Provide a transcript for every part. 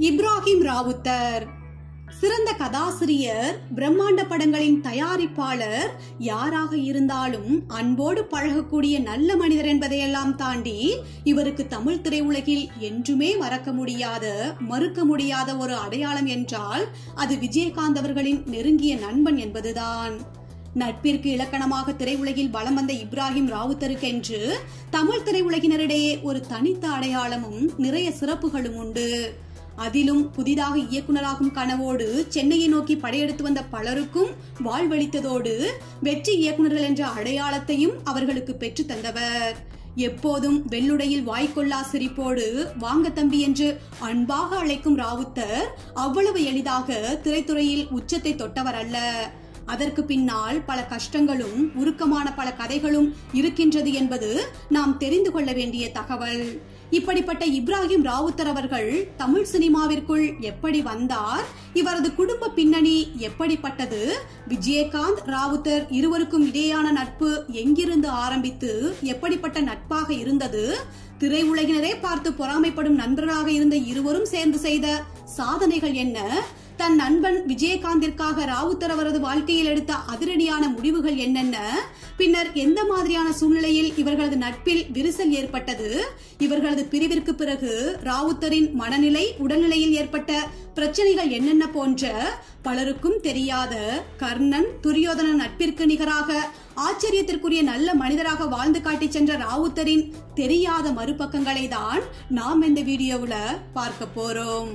இப்ராஹிம் ராவுத்தர் சிறந்த கதாசிரியர் பிரம்மாண்ட படங்களின் தயாரிப்பாளர் யாராக இருந்தாலும் அன்போடு பழகக்கூடிய நல்ல மனிதர் என்பதையெல்லாம் தாண்டி இவருக்கு தமிழ் திரையுலகில் என்றுமே மறக்க முடியாத மறுக்க முடியாத ஒரு அடையாளம் என்றால் அது விஜயகாந்த் அவர்களின் நெருங்கிய நண்பன் என்பதுதான் நட்பிற்கு இலக்கணமாக திரையுலகில் வலம் வந்த இப்ராஹிம் ராவுத்தருக்கென்று தமிழ் திரையுலகினரிடையே ஒரு தனித்த அடையாளமும் நிறைய சிறப்புகளும் உண்டு அதிலும் புதிதாக இயக்குனராகும் கனவோடு சென்னையை நோக்கி படையெடுத்து வந்த பலருக்கும் வாழ்வளித்ததோடு வெற்றி இயக்குனர்கள் என்ற அடையாளத்தையும் அவர்களுக்கு பெற்று தந்தவர் எப்போதும் வெள்ளுடையில் வாய்க்கொள்ளா சிரிப்போடு வாங்க தம்பி என்று அன்பாக அழைக்கும் ராவுத்தர் அவ்வளவு எளிதாக திரைத்துறையில் உச்சத்தை தொட்டவர் அல்ல அதற்கு பின்னால் பல கஷ்டங்களும் உருக்கமான பல கதைகளும் இருக்கின்றது என்பது நாம் தெரிந்து கொள்ள வேண்டிய தகவல் இப்படிப்பட்ட இப்ராஹிம் ராவுத்தர் அவர்கள் தமிழ் சினிமாவிற்குள் எப்படி வந்தார் இவரது குடும்ப பின்னணி எப்படிப்பட்டது விஜயகாந்த் ராவுத்தர் இருவருக்கும் இடையான நட்பு எங்கிருந்து ஆரம்பித்து எப்படிப்பட்ட நட்பாக இருந்தது திரையுலகினரே பார்த்து பொறாமைப்படும் நண்பர்களாக இருந்த இருவரும் சேர்ந்து செய்த சாதனைகள் என்ன தன் நண்பன் விஜயகாந்திற்காக ராவுத்தர் அவரது வாழ்க்கையில் எடுத்த அதிரடியான முடிவுகள் என்னென்ன பின்னர் எந்த மாதிரியான சூழ்நிலையில் இவர்களது நட்பில் விரிசல் ஏற்பட்டது இவர்களது பிரிவிற்கு பிறகு ராவுத்தரின் மனநிலை உடல்நிலையில் ஏற்பட்ட பிரச்சனைகள் என்னென்ன போன்ற பலருக்கும் தெரியாத கர்ணன் துரியோதன நட்பிற்கு நிகராக ஆச்சரியத்திற்குரிய நல்ல மனிதராக வாழ்ந்து காட்டி சென்ற ராவுத்தரின் தெரியாத மறுபக்கங்களை தான் நாம் இந்த வீடியோவுல பார்க்க போறோம்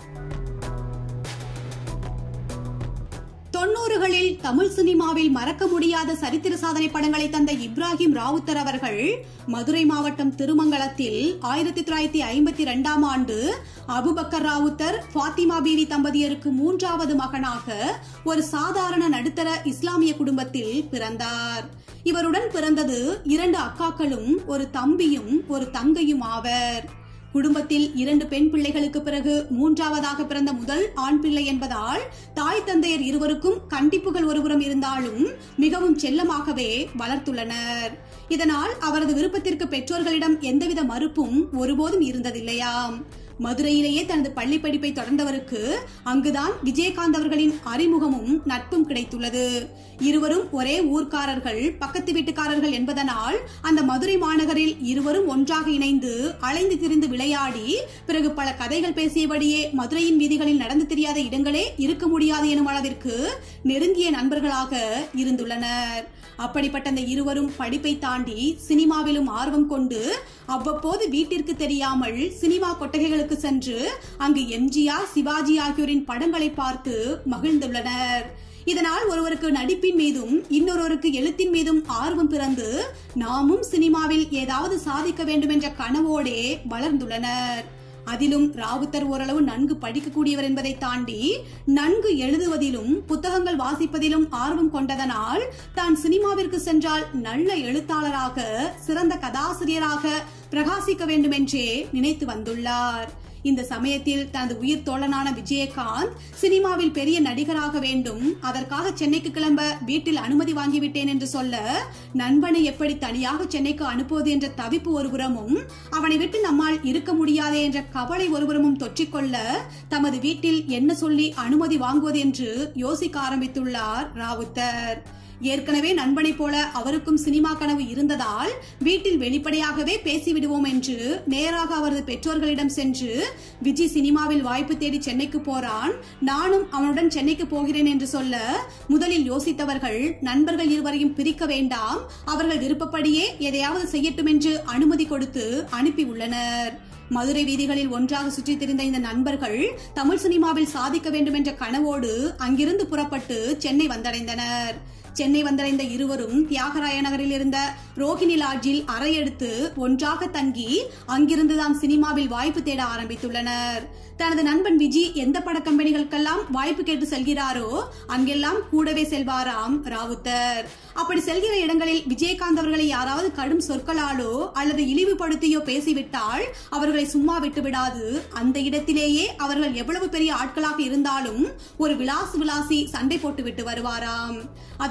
தொண்ணூறுகளில் தமிழ் சினிமாவில் மறக்க முடியாத சரித்திர சாதனை படங்களை தந்த இப்ராஹிம் ராவுத்தர் அவர்கள் மதுரை மாவட்டம் திருமங்கலத்தில் ஆயிரத்தி தொள்ளாயிரத்தி ஐம்பத்தி இரண்டாம் ஆண்டு அபுபக்கர் ராவுத்தர் ஃபாத்திமா பீவி தம்பதியருக்கு மூன்றாவது மகனாக ஒரு சாதாரண நடுத்தர இஸ்லாமிய குடும்பத்தில் பிறந்தார் இவருடன் பிறந்தது இரண்டு அக்காக்களும் ஒரு தம்பியும் ஒரு தங்கையும் ஆவர் குடும்பத்தில் இரண்டு பெண் பிள்ளைகளுக்கு பிறகு மூன்றாவதாக பிறந்த முதல் ஆண் பிள்ளை என்பதால் தாய் தந்தையர் இருவருக்கும் கண்டிப்புகள் ஒருபுறம் இருந்தாலும் மிகவும் செல்லமாகவே வளர்த்துள்ளனர் இதனால் அவரது விருப்பத்திற்கு பெற்றோர்களிடம் எந்தவித மறுப்பும் ஒருபோதும் இருந்ததில்லையாம் மதுரையிலேயே தனது பள்ளி படிப்பை தொடர்ந்தவருக்கு அங்குதான் விஜயகாந்த் அவர்களின் அறிமுகமும் நட்பும் கிடைத்துள்ளது இருவரும் ஒரே ஊர்க்காரர்கள் பக்கத்து வீட்டுக்காரர்கள் என்பதனால் அந்த மதுரை மாநகரில் இருவரும் ஒன்றாக இணைந்து அலைந்து திரிந்து விளையாடி பிறகு பல கதைகள் பேசியபடியே மதுரையின் வீதிகளில் நடந்து தெரியாத இடங்களே இருக்க முடியாது எனும் அளவிற்கு நெருங்கிய நண்பர்களாக இருந்துள்ளனர் அப்படிப்பட்ட அந்த இருவரும் படிப்பை தாண்டி சினிமாவிலும் ஆர்வம் கொண்டு அவ்வப்போது வீட்டிற்கு தெரியாமல் சினிமா கொட்டகைகளுக்கு சென்று அங்கு எம்ஜிஆர் சிவாஜி ஆகியோரின் படங்களை பார்த்து மகிழ்ந்துள்ளனர் இதனால் ஒருவருக்கு நடிப்பின் மீதும் இன்னொருவருக்கு எழுத்தின் மீதும் ஆர்வம் பிறந்து நாமும் சினிமாவில் ஏதாவது சாதிக்க வேண்டும் என்ற கனவோடே வளர்ந்துள்ளனர் அதிலும் ராவுத்தர் ஓரளவு நன்கு படிக்கக்கூடியவர் என்பதை தாண்டி நன்கு எழுதுவதிலும் புத்தகங்கள் வாசிப்பதிலும் ஆர்வம் கொண்டதனால் தான் சினிமாவிற்கு சென்றால் நல்ல எழுத்தாளராக சிறந்த கதாசிரியராக பிரகாசிக்க வேண்டும் என்றே நினைத்து வந்துள்ளார் இந்த சமயத்தில் தனது உயிர் தோழனான விஜயகாந்த் சினிமாவில் பெரிய நடிகராக வேண்டும் அதற்காக சென்னைக்கு கிளம்ப வீட்டில் அனுமதி வாங்கிவிட்டேன் என்று சொல்ல நண்பனை எப்படி தனியாக சென்னைக்கு அனுப்புவது என்ற தவிப்பு ஒருபுறமும் அவனை விட்டு நம்மால் இருக்க முடியாதே என்ற கவலை ஒருபுறமும் தொற்றிக்கொள்ள தமது வீட்டில் என்ன சொல்லி அனுமதி வாங்குவது என்று யோசிக்க ஆரம்பித்துள்ளார் ராவுத்தர் ஏற்கனவே நண்பனைப் போல அவருக்கும் சினிமா கனவு இருந்ததால் வீட்டில் வெளிப்படையாகவே பேசிவிடுவோம் என்று நேராக அவரது பெற்றோர்களிடம் சென்று விஜி சினிமாவில் வாய்ப்பு தேடி சென்னைக்கு போறான் நானும் அவனுடன் சென்னைக்கு போகிறேன் என்று சொல்ல முதலில் யோசித்தவர்கள் நண்பர்கள் இருவரையும் பிரிக்க வேண்டாம் அவர்கள் விருப்பப்படியே எதையாவது செய்யட்டும் என்று அனுமதி கொடுத்து அனுப்பி உள்ளனர் மதுரை வீதிகளில் ஒன்றாக சுற்றி திரிந்த இந்த நண்பர்கள் தமிழ் சினிமாவில் சாதிக்க வேண்டும் என்ற கனவோடு அங்கிருந்து புறப்பட்டு சென்னை வந்தடைந்தனர் சென்னை வந்தடைந்த இருவரும் தியாகராய நகரில் இருந்த ரோஹிணி லாட்ஜில் அறையெடுத்து ஒன்றாக தங்கி அங்கிருந்துதான் சினிமாவில் வாய்ப்பு தேட ஆரம்பித்துள்ளனர் தனது நண்பன் விஜி எந்த பட கம்பெனிகளுக்கெல்லாம் வாய்ப்பு கேட்டு செல்கிறாரோ அங்கெல்லாம் கூடவே செல்வாராம் ராவுத்தர் அப்படி செல்கிற இடங்களில் விஜயகாந்த் அவர்களை யாராவது கடும் சொற்களாலோ அல்லது இழிவுபடுத்தியோ பேசிவிட்டால் அவர்களை சும்மா விட்டு விடாது அந்த இடத்திலேயே அவர்கள் எவ்வளவு பெரிய ஆட்களாக இருந்தாலும் ஒரு விலாசு விலாசி சண்டை போட்டு விட்டு வருவாராம் அது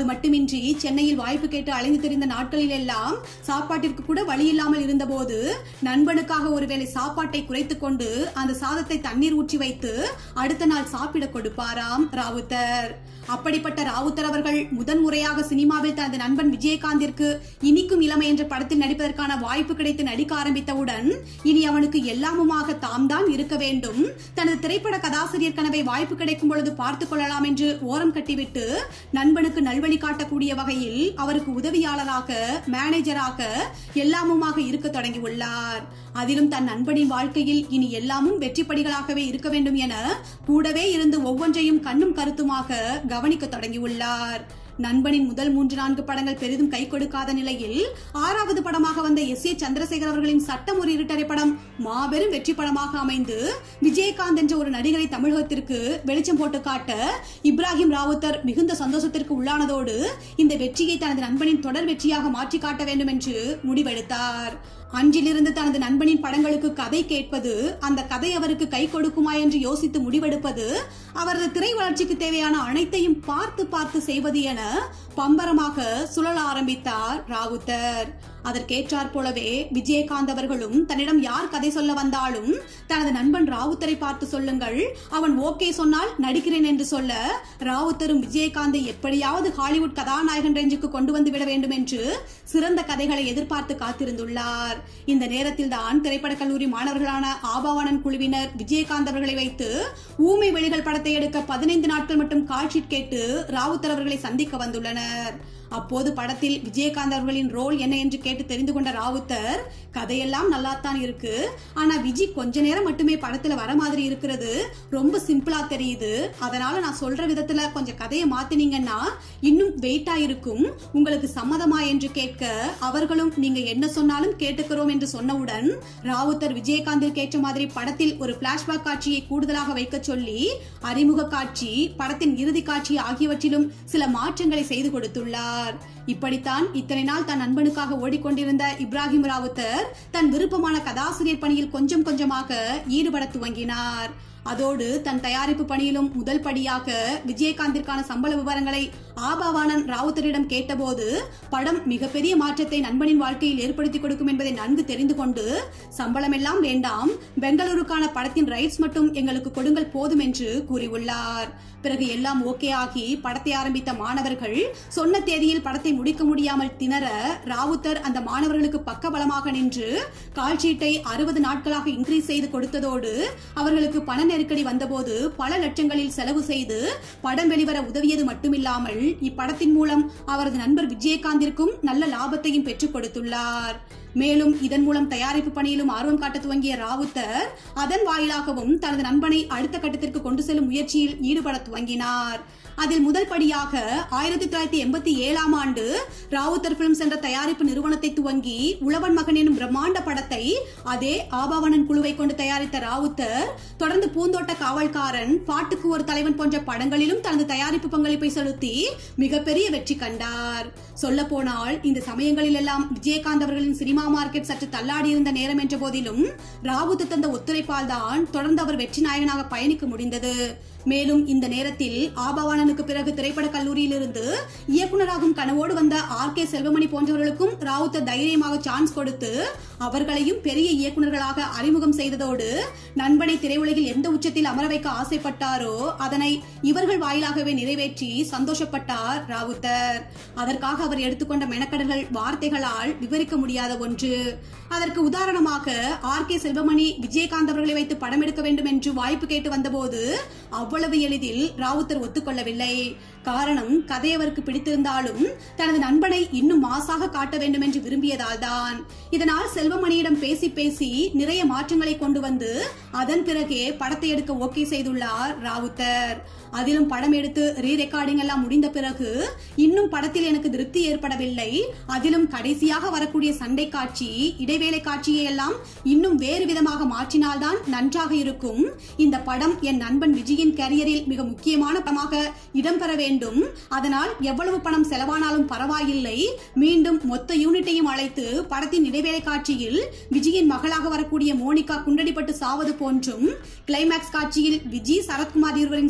மட்டுமின்றி சென்னையில் வாய்ப்பு கேட்டு அலைந்து திரிந்த நாட்களில் எல்லாம் சாப்பாட்டிற்கு கூட வழி இல்லாமல் இருந்தபோது நண்பனுக்காக ஒருவேளை சாப்பாட்டை குறைத்துக் கொண்டு அந்த சாதத்தை தண்ணீர் ஊற்றி வைத்து அடுத்த நாள் சாப்பிட கொடுப்பாராம் ராவுத்தர் அப்படிப்பட்ட ராவுத்தர் அவர்கள் முதன் முறையாக சினிமாவில் தனது நண்பன் விஜயகாந்திற்கு இனிக்கும் இளமை என்ற படத்தில் நடிப்பதற்கான வாய்ப்பு கிடைத்து நடிக்க ஆரம்பித்தவுடன் இனி அவனுக்கு எல்லாமுமாக தாம் தான் இருக்க வேண்டும் தனது திரைப்பட கதாசிரியர் கனவை வாய்ப்பு கிடைக்கும் பொழுது பார்த்துக் கொள்ளலாம் என்று ஓரம் கட்டிவிட்டு நண்பனுக்கு நல்வழி காட்டக்கூடிய வகையில் அவருக்கு உதவியாளராக மேனேஜராக எல்லாமுமாக இருக்க தொடங்கியுள்ளார் அதிலும் தன் நண்பனின் வாழ்க்கையில் இனி எல்லாமும் வெற்றிப்படிகளாகவே இருக்க வேண்டும் என கூடவே இருந்து ஒவ்வொன்றையும் கண்ணும் கருத்துமாக கவனிக்க தொடங்கியுள்ளார் நண்பனின் முதல் மூன்று நான்கு படங்கள் பெரிதும் கை கொடுக்காத நிலையில் ஆறாவது படமாக வந்த எஸ் ஏ சந்திரசேகர் அவர்களின் சட்டம் ஒரு இருட்டரை படம் மாபெரும் வெற்றி படமாக அமைந்து விஜயகாந்த் என்ற ஒரு நடிகரை தமிழகத்திற்கு வெளிச்சம் போட்டு காட்ட இப்ராஹிம் ராவுத்தர் மிகுந்த சந்தோஷத்திற்கு உள்ளானதோடு இந்த வெற்றியை தனது நண்பனின் தொடர் வெற்றியாக மாற்றி காட்ட வேண்டும் என்று முடிவெடுத்தார் அன்றிலிருந்து தனது நண்பனின் படங்களுக்கு கதை கேட்பது அந்த கதை அவருக்கு கை கொடுக்குமா என்று யோசித்து முடிவெடுப்பது அவரது திரை வளர்ச்சிக்கு தேவையான அனைத்தையும் பார்த்து பார்த்து செய்வது என பம்பரமாக சுழல ஆரம்பித்தார் ராவுத்தர் அதற்கேற்றாற் போலவே விஜயகாந்த் அவர்களும் தன்னிடம் யார் கதை சொல்ல வந்தாலும் தனது நண்பன் ராவுத்தரை பார்த்து சொல்லுங்கள் அவன் ஓகே சொன்னால் நடிக்கிறேன் என்று சொல்ல ராவுத்தரும் விஜயகாந்தை எப்படியாவது ஹாலிவுட் கதாநாயகன் ரேஞ்சுக்கு கொண்டு வந்து விட வேண்டும் என்று சிறந்த கதைகளை எதிர்பார்த்து காத்திருந்துள்ளார் இந்த நேரத்தில் தான் திரைப்பட கல்லூரி மாணவர்களான ஆபாவானன் குழுவினர் விஜயகாந்த் அவர்களை வைத்து ஊமை வெளிகள் படத்தை எடுக்க பதினைந்து நாட்கள் மட்டும் கால்ஷீட் கேட்டு ராவுத்தர் அவர்களை சந்திக்க வந்துள்ளனர் அப்போது படத்தில் விஜயகாந்த் அவர்களின் ரோல் என்ன என்று கேட்டு தெரிந்து கொண்ட ராவுத்தர் கதையெல்லாம் நல்லாத்தான் இருக்கு ஆனா விஜி கொஞ்ச நேரம் மட்டுமே படத்துல வர மாதிரி இருக்கிறது ரொம்ப சிம்பிளா தெரியுது அதனால நான் சொல்ற விதத்துல கொஞ்சம் கதையை மாத்தினீங்கன்னா இன்னும் வெயிட்டா இருக்கும் உங்களுக்கு சம்மதமா என்று கேட்க அவர்களும் நீங்க என்ன சொன்னாலும் கேட்டுக்கிறோம் என்று சொன்னவுடன் ராவுத்தர் விஜயகாந்திற்கு ஏற்ற மாதிரி படத்தில் ஒரு பிளாஷ்பேக் காட்சியை கூடுதலாக வைக்க சொல்லி அறிமுக காட்சி படத்தின் இறுதி காட்சி ஆகியவற்றிலும் சில மாற்றங்களை செய்து கொடுத்துள்ளார் இப்படித்தான் இத்தனை நாள் தன் நண்பனுக்காக ஓடிக்கொண்டிருந்த இப்ராஹிம் ராவுத்தர் தன் விருப்பமான கதாசிரியர் பணியில் கொஞ்சம் கொஞ்சமாக ஈடுபட துவங்கினார் அதோடு தன் தயாரிப்பு பணியிலும் முதல் படியாக விஜயகாந்திற்கான சம்பள விவரங்களை ஆபாவானன் ராவுத்தரிடம் கேட்டபோது படம் மிகப்பெரிய மாற்றத்தை நண்பனின் வாழ்க்கையில் ஏற்படுத்தி கொடுக்கும் என்பதை நன்கு தெரிந்து கொண்டு சம்பளம் எல்லாம் வேண்டாம் பெங்களூருக்கான படத்தின் ரைட்ஸ் மட்டும் எங்களுக்கு கொடுங்கள் போதும் என்று கூறியுள்ளார் பிறகு எல்லாம் ஓகே ஆகி படத்தை ஆரம்பித்த மாணவர்கள் சொன்ன தேதியில் படத்தை முடிக்க முடியாமல் திணற ராவுத்தர் அந்த மாணவர்களுக்கு பக்கபலமாக நின்று கால்ஷீட்டை அறுபது நாட்களாக இன்க்ரீஸ் செய்து கொடுத்ததோடு அவர்களுக்கு பண நெருக்கடி வந்தபோது பல லட்சங்களில் செலவு செய்து படம் வெளிவர உதவியது மட்டுமில்லாமல் இப்படத்தின் மூலம் அவரது நண்பர் விஜயகாந்திற்கும் நல்ல லாபத்தையும் பெற்றுக் கொடுத்துள்ளார் மேலும் இதன் மூலம் தயாரிப்பு பணியிலும் ஆர்வம் காட்ட துவங்கிய ராவுத்தர் அதன் வாயிலாகவும் தனது நண்பனை அடுத்த கட்டத்திற்கு கொண்டு செல்லும் முயற்சியில் ஈடுபட துவங்கினார் அதில் முதல் படியாக ஆயிரத்தி தொள்ளாயிரத்தி எண்பத்தி ஏழாம் ஆண்டு ராவுத்தர் பிலிம்ஸ் என்ற தயாரிப்பு நிறுவனத்தை துவங்கி உழவன் மகன் எனும் பிரம்மாண்ட படத்தை அதே ஆபாவனன் குழுவை கொண்டு தயாரித்த ராவுத்தர் தொடர்ந்து பூந்தோட்ட காவல்காரன் பாட்டுக்கு ஒரு தலைவன் போன்ற படங்களிலும் தனது தயாரிப்பு பங்களிப்பை செலுத்தி மிகப்பெரிய வெற்றி கண்டார் சொல்ல போனால் இந்த சமயங்களில் எல்லாம் விஜயகாந்த் அவர்களின் சினிமா மார்க்கெட் சற்று தள்ளாடி இருந்த நேரம் என்ற போதிலும் ராவுத்து தந்த ஒத்துழைப்பால் தான் தொடர்ந்து அவர் வெற்றி நாயகனாக பயணிக்க முடிந்தது மேலும் இந்த நேரத்தில் ஆபவானனுக்கு பிறகு திரைப்பட கல்லூரியில் இருந்து இயக்குனராகும் கனவோடு வந்த ஆர் கே செல்வமணி போன்றவர்களுக்கும் ராவுத்தர் தைரியமாக சான்ஸ் கொடுத்து அவர்களையும் பெரிய இயக்குனர்களாக அறிமுகம் செய்ததோடு நண்பனை திரையுலகில் எந்த உச்சத்தில் அமர வைக்க ஆசைப்பட்டாரோ அதனை இவர்கள் வாயிலாகவே நிறைவேற்றி சந்தோஷப்பட்டார் ராவுத்தர் அதற்காக அவர் எடுத்துக்கொண்ட மெனக்கடல்கள் வார்த்தைகளால் விவரிக்க முடியாத ஒன்று அதற்கு உதாரணமாக ஆர் கே செல்வமணி விஜயகாந்த் அவர்களை வைத்து படம் எடுக்க வேண்டும் என்று வாய்ப்பு கேட்டு வந்தபோது அவ்வளவு எளிதில் ராவுத்தர் ஒத்துக்கொள்ளவில்லை காரணம் கதை அவருக்கு பிடித்திருந்தாலும் தனது நண்பனை இன்னும் மாசாக காட்ட வேண்டும் என்று விரும்பியதால் தான் இதனால் செல்வமணியிடம் பேசி பேசி நிறைய மாற்றங்களை கொண்டு வந்து அதன் பிறகே படத்தை எடுக்க ஓகே செய்துள்ளார் ராவுத்தர் அதிலும் படம் எடுத்து ரீ ரெக்கார்டிங் எல்லாம் முடிந்த பிறகு இன்னும் படத்தில் எனக்கு திருப்தி ஏற்படவில்லை அதிலும் கடைசியாக வரக்கூடிய சண்டை காட்சி இடைவேளை காட்சியை எல்லாம் இன்னும் வேறு விதமாக மாற்றினால்தான் நன்றாக இருக்கும் இந்த படம் என் நண்பன் விஜயின் கேரியரில் மிக முக்கியமான படமாக இடம்பெற வேண்டும் அதனால் எவ்வளவு பணம் செலவானாலும் பரவாயில்லை மீண்டும் மொத்த யூனிட்டையும் அழைத்து படத்தின் இடைவேளை காட்சியில் விஜயின் மகளாக வரக்கூடிய மோனிகா குண்டடிப்பட்டு சாவது போன்றும் கிளைமேக்ஸ் காட்சியில் விஜய் சரத்குமார் இருவரின் சண்டை காட்சி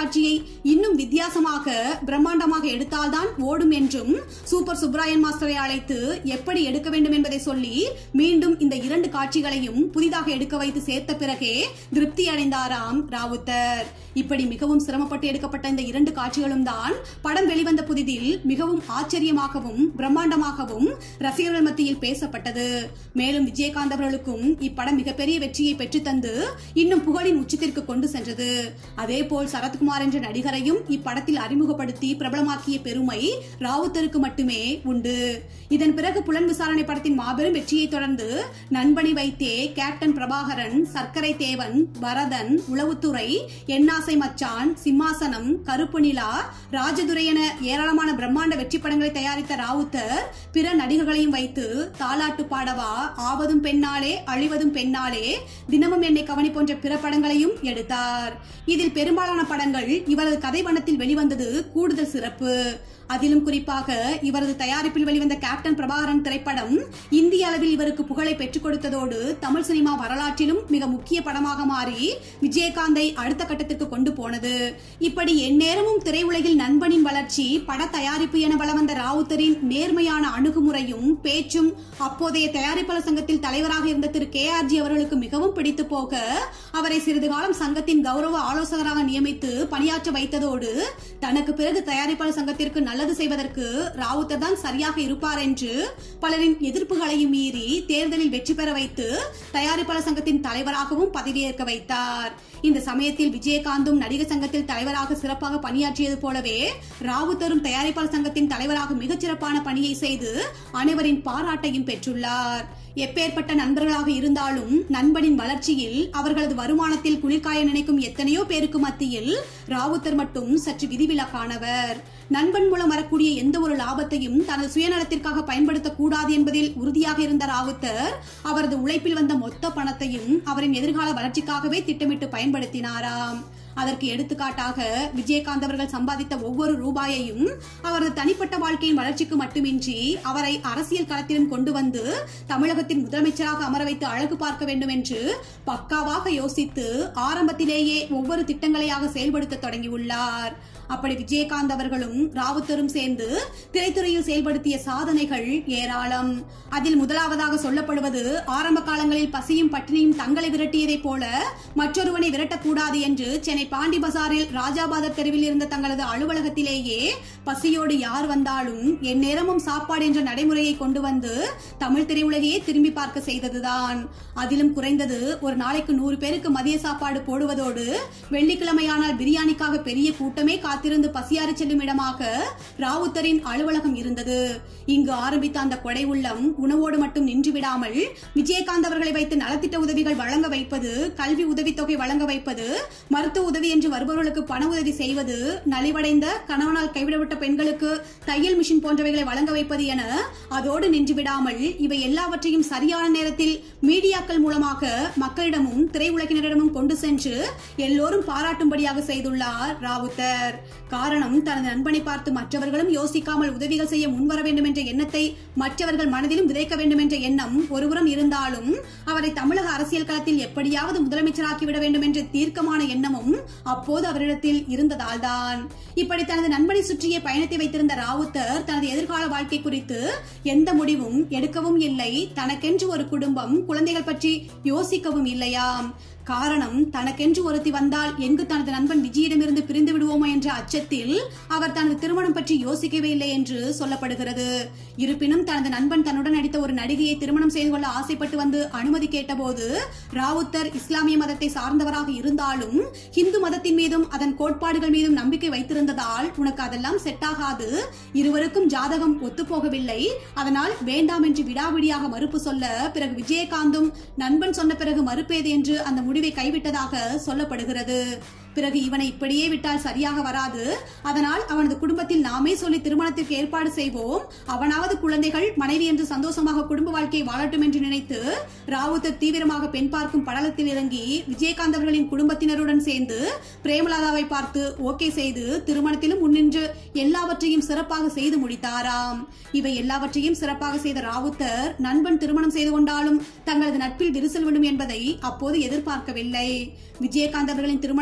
காட்சியை இன்னும் வித்தியாசமாக பிரம்மாண்டமாக எடுத்தால்தான் ஓடும் என்றும் சூப்பர் சுப்ராயன் மாஸ்டரை அழைத்து எப்படி எடுக்க வேண்டும் என்பதை சொல்லி மீண்டும் இந்த இரண்டு காட்சிகளையும் புதிதாக எடுக்க வைத்து சேர்த்த பிறகே திருப்தி அடைந்தாராம் ராவுத்தர் இப்படி மிகவும் சிரமப்பட்டு எடுக்கப்பட்ட இந்த இரண்டு காட்சிகளும் தான் படம் வெளிவந்த புதிதில் மிகவும் ஆச்சரியமாகவும் பிரம்மாண்டமாகவும் ரசிகர்கள் மத்தியில் பேசப்பட்டது மேலும் விஜயகாந்த் அவர்களுக்கும் இப்படம் மிகப்பெரிய வெற்றியை பெற்று தந்து இன்னும் புகழின் உச்சத்திற்கு கொண்டு சென்றது அதே போல் சரத்குமார் என்ற நடிகரையும் இப்படத்தில் அறிமுகப்படுத்தி பிரபலமாக்கிய பெருமை ராவுத்தருக்கு மட்டுமே உண்டு இதன் பிறகு புலன் விசாரணை படத்தின் மாபெரும் வெற்றியை தொடர்ந்து நண்பனை வைத்தே கேப்டன் பிரபாகரன் சர்க்கரை தேவன் பரதன் உளவுத்துறை எண்ணாசை மச்சான் சிம்மாசனம் கருப்பு நிலா ராஜதுரை என ஏராளமான பிரம்மாண்ட வெற்றி படங்களை தயாரித்த ராவுத்தர் பிற நடிகர்களையும் வைத்து தாலாட்டு பாடவா ஆவதும் பெண்ணாலே அழிவதும் பெண்ணாலே தினமும் என்னை கவனி போன்ற பிற படங்களையும் எடுத்தார் இதில் பெரும்பாலான படங்கள் இவரது கதை வண்ணத்தில் வெளிவந்தது கூடுதல் சிறப்பு அதிலும் குறிப்பாக இவரது தயாரிப்பில் வெளிவந்த கேப்டன் பிரபாகரன் திரைப்படம் இந்திய அளவில் இவருக்கு புகழை பெற்றுக் கொடுத்ததோடு தமிழ் சினிமா வரலாற்றிலும் மிக முக்கிய படமாக மாறி விஜயகாந்தை அடுத்த கட்டத்திற்கு கொண்டு போனது இப்படி எந்நேரமும் திரையுலகில் நண்பனின் வளர்ச்சி பட தயாரிப்பு என வள வந்த ராவுத்தரின் நேர்மையான அணுகுமுறையும் பேச்சும் அப்போதைய தயாரிப்பாளர் சங்கத்தில் தலைவராக இருந்த திரு கே ஆர் ஜி அவர்களுக்கு மிகவும் பிடித்து போக அவரை சிறிது காலம் சங்கத்தின் கௌரவ ஆலோசகராக நியமித்து பணியாற்ற வைத்ததோடு தனக்கு பிறகு தயாரிப்பாளர் சங்கத்திற்கு நல்லது செய்வதற்கு ராவுத்தர் தான் சரியாக இருப்பார் என்று பலரின் எதிர்ப்புகளையும் மீறி தேர்தலில் வெற்றி பெற வைத்து தயாரிப்பாளர் சங்கத்தின் தலைவராகவும் பதவியேற்க வைத்தார் இந்த சமயத்தில் விஜயகாந்தும் நடிகர் சங்கத்தில் தலைவராக சிறப்பாக பணியாற்றியது போலவே ராவுத்தரும் தயாரிப்பாளர் சங்கத்தின் தலைவராக மிகச் சிறப்பான பணியை செய்து அனைவரின் பாராட்டையும் பெற்றுள்ளார் எப்பேற்பட்ட நண்பர்களாக இருந்தாலும் நண்பனின் வளர்ச்சியில் அவர்களது வருமானத்தில் குளிர்காய நினைக்கும் எத்தனையோ பேருக்கு மத்தியில் ராவுத்தர் மட்டும் சற்று விதிவிலக்கானவர் நண்பன் மூலம் வரக்கூடிய எந்த ஒரு லாபத்தையும் தனது சுயநலத்திற்காக பயன்படுத்தக் கூடாது என்பதில் உறுதியாக இருந்த ராவுத்தர் அவரது உழைப்பில் வந்த மொத்த பணத்தையும் அவரின் எதிர்கால வளர்ச்சிக்காகவே திட்டமிட்டு பயன்படுத்தினாராம் அதற்கு எடுத்துக்காட்டாக விஜயகாந்த் அவர்கள் சம்பாதித்த ஒவ்வொரு ரூபாயையும் அவரது தனிப்பட்ட வாழ்க்கையின் வளர்ச்சிக்கு மட்டுமின்றி அவரை அரசியல் களத்திலும் கொண்டு வந்து தமிழகத்தின் முதலமைச்சராக அமர வைத்து அழகு பார்க்க வேண்டும் என்று பக்காவாக யோசித்து ஆரம்பத்திலேயே ஒவ்வொரு திட்டங்களையாக செயல்படுத்த தொடங்கியுள்ளார் அப்படி விஜயகாந்த் அவர்களும் ராவுத்தரும் சேர்ந்து திரைத்துறையில் செயல்படுத்திய சாதனைகள் ஏராளம் அதில் முதலாவதாக சொல்லப்படுவது ஆரம்ப காலங்களில் பசியும் பட்டினியும் தங்களை விரட்டியதைப் போல மற்றொருவனை விரட்டக்கூடாது என்று சென்னை பாண்டி பசாரில் ராஜாபாதர் தெருவில் இருந்த தங்களது அலுவலகத்திலேயே பசியோடு யார் வந்தாலும் எந்நேரமும் சாப்பாடு என்ற நடைமுறையை கொண்டு வந்து தமிழ் திரையுலகையே திரும்பி பார்க்க செய்ததுதான் அதிலும் குறைந்தது ஒரு நாளைக்கு நூறு பேருக்கு மதிய சாப்பாடு போடுவதோடு வெள்ளிக்கிழமையானால் பிரியாணிக்காக பெரிய கூட்டமே காத்திருந்து பசியாறி செல்லும் இடமாக ராவுத்தரின் அலுவலகம் இருந்தது இங்கு ஆரம்பித்த அந்த கொடை உள்ளம் உணவோடு மட்டும் நின்று விடாமல் விஜயகாந்த் அவர்களை வைத்து நலத்திட்ட உதவிகள் வழங்க வைப்பது கல்வி உதவித்தொகை வழங்க வைப்பது மருத்துவ உதவி என்று வருபவர்களுக்கு பண உதவி செய்வது நலிவடைந்த கணவனால் கைவிடப்பட்ட பெண்களுக்கு தையல் மிஷின் போன்றவைகளை வழங்க வைப்பது என அதோடு நின்று விடாமல் இவை எல்லாவற்றையும் சரியான நேரத்தில் மீடியாக்கள் மூலமாக மக்களிடமும் திரையுலகினரிடமும் கொண்டு சென்று எல்லோரும் பாராட்டும்படியாக செய்துள்ளார் ராவுத்தர் காரணம் தனது நண்பனை பார்த்து மற்றவர்களும் யோசிக்காமல் உதவிகள் செய்ய முன்வர வேண்டும் என்ற எண்ணத்தை மற்றவர்கள் மனதிலும் விதைக்க வேண்டும் என்ற எண்ணம் ஒருபுறம் இருந்தாலும் அவரை தமிழக அரசியல் களத்தில் எப்படியாவது முதலமைச்சராக்கிவிட வேண்டும் என்ற தீர்க்கமான எண்ணமும் அப்போது அவரிடத்தில் இருந்ததால்தான் இப்படி தனது நண்பனை சுற்றிய பயணத்தை வைத்திருந்த ராவுத்தர் தனது எதிர்கால வாழ்க்கை குறித்து எந்த முடிவும் எடுக்கவும் இல்லை தனக்கென்று ஒரு குடும்பம் குழந்தைகள் பற்றி யோசிக்கவும் இல்லையாம் காரணம் தனக்கென்று ஒருத்தி வந்தால் எங்கு தனது நண்பன் விஜயிடமிருந்து பிரிந்து விடுவோமோ என்ற அச்சத்தில் அவர் தனது திருமணம் பற்றி யோசிக்கவே இல்லை என்று சொல்லப்படுகிறது இருப்பினும் தனது நண்பன் தன்னுடன் நடித்த ஒரு நடிகையை திருமணம் செய்து கொள்ள ஆசைப்பட்டு வந்து அனுமதி கேட்டபோது ராவுத்தர் இஸ்லாமிய மதத்தை சார்ந்தவராக இருந்தாலும் இந்து மதத்தின் மீதும் அதன் கோட்பாடுகள் மீதும் நம்பிக்கை வைத்திருந்ததால் உனக்கு அதெல்லாம் செட் ஆகாது இருவருக்கும் ஜாதகம் ஒத்துப்போகவில்லை அதனால் வேண்டாம் என்று விடாவிடியாக மறுப்பு சொல்ல பிறகு விஜயகாந்தும் நண்பன் சொன்ன பிறகு மறுப்பேது என்று அந்த முடிவை கைவிட்டதாக சொல்லப்படுகிறது பிறகு இவனை இப்படியே விட்டால் சரியாக வராது அதனால் அவனது குடும்பத்தில் நாமே சொல்லி திருமணத்திற்கு ஏற்பாடு செய்வோம் அவனாவது குழந்தைகள் மனைவி என்று சந்தோஷமாக குடும்ப வாழ்க்கையை வாழட்டும் என்று நினைத்து ராவுத்தர் தீவிரமாக பெண் பார்க்கும் படலத்தில் இறங்கி விஜயகாந்த் அவர்களின் குடும்பத்தினருடன் சேர்ந்து பிரேமலதாவை பார்த்து ஓகே செய்து திருமணத்திலும் முன்னின்று எல்லாவற்றையும் சிறப்பாக செய்து முடித்தாராம் இவை எல்லாவற்றையும் சிறப்பாக செய்த ராவுத்தர் நண்பன் திருமணம் செய்து கொண்டாலும் தங்களது நட்பில் விரிசல் விடும் என்பதை அப்போது எதிர்பார்க்கவில்லை விஜயகாந்த் அவர்களின் திருமணத்திற்கு பிறகு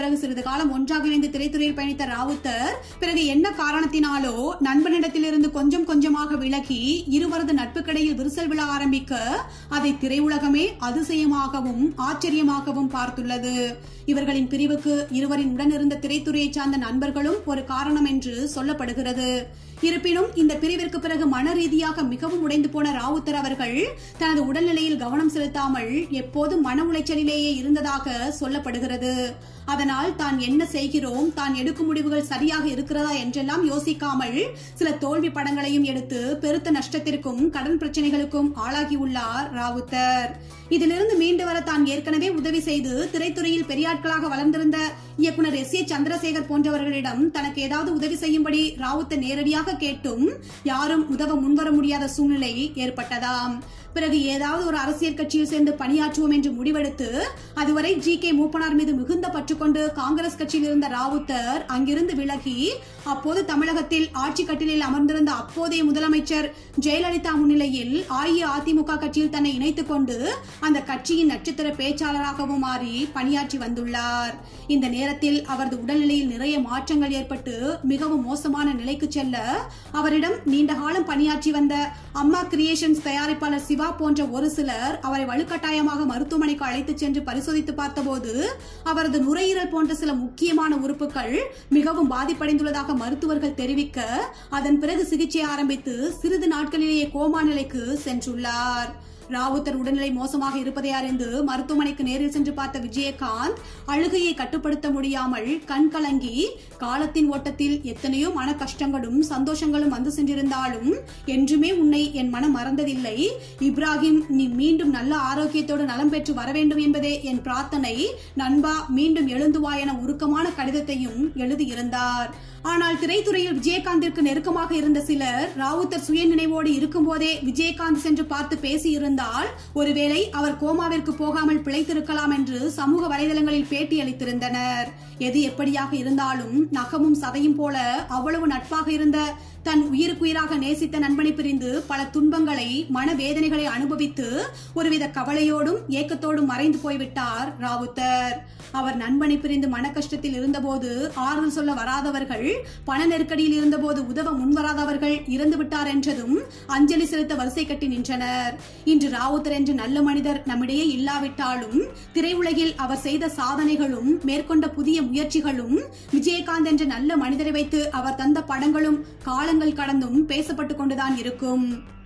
பிறகு சிறிது காலம் ஒன்றாக இணைந்து திரைத்துறையில் பயணித்த ராவுத்தர் பிறகு என்ன காரணத்தினாலோ நண்பனிடத்திலிருந்து கொஞ்சம் கொஞ்சமாக விலகி இருவரது நட்புக்கிடையில் விரிசல் விழ ஆரம்பிக்க அதை திரையுலகமே அதிசயமாகவும் ஆச்சரியமாகவும் பார்த்துள்ளது இவர்களின் பிரிவுக்கு இருவரின் உடனிருந்த திரைத்துறையை சார்ந்த நண்பர்களும் ஒரு காரணம் என்று சொல்லப்படுகிறது இருப்பினும் இந்த பிரிவிற்கு பிறகு மன ரீதியாக மிகவும் உடைந்து போன ராவுத்தர் அவர்கள் தனது உடல்நிலையில் கவனம் செலுத்தாமல் எப்போதும் மன உளைச்சலிலேயே இருந்ததாக சொல்லப்படுகிறது அதனால் தான் என்ன செய்கிறோம் தான் எடுக்கும் முடிவுகள் சரியாக இருக்கிறதா என்றெல்லாம் யோசிக்காமல் சில தோல்வி படங்களையும் எடுத்து பெருத்த நஷ்டத்திற்கும் கடன் பிரச்சனைகளுக்கும் ஆளாகியுள்ளார் ராவுத்தர் இதிலிருந்து மீண்டு வர தான் ஏற்கனவே உதவி செய்து திரைத்துறையில் பெரியாட்களாக வளர்ந்திருந்த இயக்குனர் எஸ் ஏ சந்திரசேகர் போன்றவர்களிடம் தனக்கு ஏதாவது உதவி செய்யும்படி ராவுத்தர் நேரடியாக கேட்டும் யாரும் உதவ முன்வர முடியாத சூழ்நிலை ஏற்பட்டதாம் பிறகு ஏதாவது ஒரு அரசியல் கட்சியில் சேர்ந்து பணியாற்றுவோம் என்று முடிவெடுத்து அதுவரை ஜி கே மூப்பனார் மீது மிகுந்த பற்றுக்கொண்டு காங்கிரஸ் கட்சியில் இருந்த ராவுத்தர் அங்கிருந்து விலகி அப்போது தமிழகத்தில் ஆட்சி கட்டிலில் அமர்ந்திருந்த அப்போதைய முதலமைச்சர் ஜெயலலிதா முன்னிலையில் அஇஅதிமுக கட்சியில் தன்னை இணைத்துக் கொண்டு அந்த கட்சியின் நட்சத்திர பேச்சாளராகவும் மாறி பணியாற்றி வந்துள்ளார் இந்த நேரத்தில் அவரது உடல்நிலையில் நிறைய மாற்றங்கள் ஏற்பட்டு மிகவும் மோசமான நிலைக்கு செல்ல அவரிடம் நீண்ட காலம் பணியாற்றி வந்த அம்மா கிரியேஷன்ஸ் தயாரிப்பாளர் சிவா போன்ற ஒரு சிலர் அவரை வலுக்கட்டாயமாக மருத்துவமனைக்கு அழைத்துச் சென்று பரிசோதித்து பார்த்தபோது அவரது நுரையீரல் போன்ற சில முக்கியமான உறுப்புகள் மிகவும் பாதிப்படைந்துள்ளதாக மருத்துவர்கள் தெரிவிக்க அதன் பிறகு சிகிச்சை ஆரம்பித்து சிறிது நாட்களிலேயே கோமா நிலைக்கு சென்றுள்ளார் ராவுத்தர் உடல்நிலை மோசமாக இருப்பதை அறிந்து மருத்துவமனைக்கு நேரில் சென்று பார்த்த விஜயகாந்த் அழுகையை கட்டுப்படுத்த முடியாமல் கண் கலங்கி காலத்தின் ஓட்டத்தில் எத்தனையோ மன கஷ்டங்களும் சந்தோஷங்களும் வந்து சென்றிருந்தாலும் என்றுமே உன்னை என் மனம் மறந்ததில்லை இப்ராஹிம் நீ மீண்டும் நல்ல ஆரோக்கியத்தோடு நலம் பெற்று வர வேண்டும் என்பதே என் பிரார்த்தனை நண்பா மீண்டும் எழுந்து வா என உருக்கமான கடிதத்தையும் எழுதியிருந்தார் ஆனால் திரைத்துறையில் விஜயகாந்திற்கு நெருக்கமாக இருந்த சிலர் ராவுத்தர் சுய நினைவோடு இருக்கும்போதே விஜயகாந்த் சென்று பார்த்து பேசியிருந்தால் ஒருவேளை அவர் கோமாவிற்கு போகாமல் பிழைத்திருக்கலாம் என்று சமூக வலைதளங்களில் பேட்டி அளித்திருந்தனர் எது எப்படியாக இருந்தாலும் நகமும் சதையும் போல அவ்வளவு நட்பாக இருந்த தன் உயிருக்குயிராக நேசித்த நண்பனை பிரிந்து பல துன்பங்களை மனவேதனைகளை அனுபவித்து ஒருவித கவலையோடும் ஏக்கத்தோடும் மறைந்து போய்விட்டார் ராவுத்தர் அவர் நண்பனை பிரிந்து மன கஷ்டத்தில் இருந்தபோது ஆறுதல் சொல்ல வராதவர்கள் பண நெருக்கடியில் இருந்தபோது உதவ முன்வராதவர்கள் இறந்து விட்டார் என்றதும் அஞ்சலி செலுத்த வரிசை கட்டி நின்றனர் இன்று ராவுத்தர் என்ற நல்ல மனிதர் நம்மிடையே இல்லாவிட்டாலும் திரையுலகில் அவர் செய்த சாதனைகளும் மேற்கொண்ட புதிய முயற்சிகளும் விஜயகாந்த் என்ற நல்ல மனிதரை வைத்து அவர் தந்த படங்களும் காலங்கள் கடந்தும் பேசப்பட்டுக் கொண்டுதான் இருக்கும்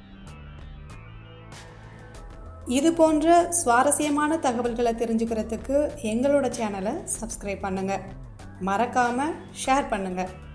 இது போன்ற சுவாரஸ்யமான தகவல்களை தெரிஞ்சுக்கிறதுக்கு எங்களோட சேனலை சப்ஸ்கிரைப் பண்ணுங்கள் மறக்காமல் ஷேர் பண்ணுங்கள்